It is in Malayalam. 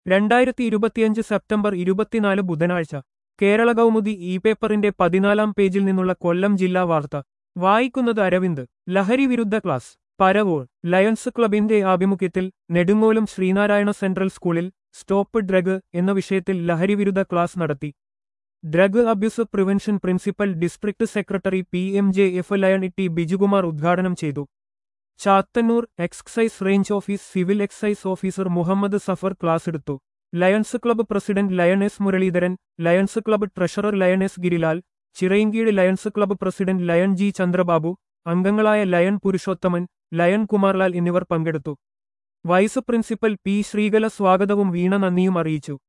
രണ്ടായിരത്തി ഇരുപത്തിയഞ്ച് സെപ്റ്റംബർ ഇരുപത്തിനാല് ബുധനാഴ്ച കേരള കൗമുദി ഇ പേപ്പറിന്റെ പതിനാലാം പേജിൽ നിന്നുള്ള കൊല്ലം ജില്ലാ വാർത്ത വായിക്കുന്നത് അരവിന്ദ് ലഹരി വിരുദ്ധ ക്ലാസ് പരവൂർ ലയൺസ് ക്ലബിന്റെ ആഭിമുഖ്യത്തിൽ നെടുങ്ങോലും ശ്രീനാരായണ സെൻട്രൽ സ്കൂളിൽ സ്റ്റോപ്പ് ഡ്രഗ് എന്ന വിഷയത്തിൽ ലഹരി വിരുദ്ധ ക്ലാസ് നടത്തി drug abuse prevention principal district secretary P M J F lion T Bijukumar ഉദ്ഘാടനം ചെയ്തു Chathannoor excise range office civil excise officer Muhammad Safar class എടുത്തു lions club president lion S Muraleedharan lions club treasurer lion S Girilal Chirayinkeezhu lions club president lion G Chandrababu അംഗങ്ങളായ ലയൺ പുരുഷോത്തമൻ ലയൺ കുമാർലാൽ എന്നിവർ പങ്കെടുത്തു വൈസ് പ്രിൻസിപ്പൽ പി ശ്രീകല സ്വാഗതവും വീണ നന്ദിയും അറിയിച്ചു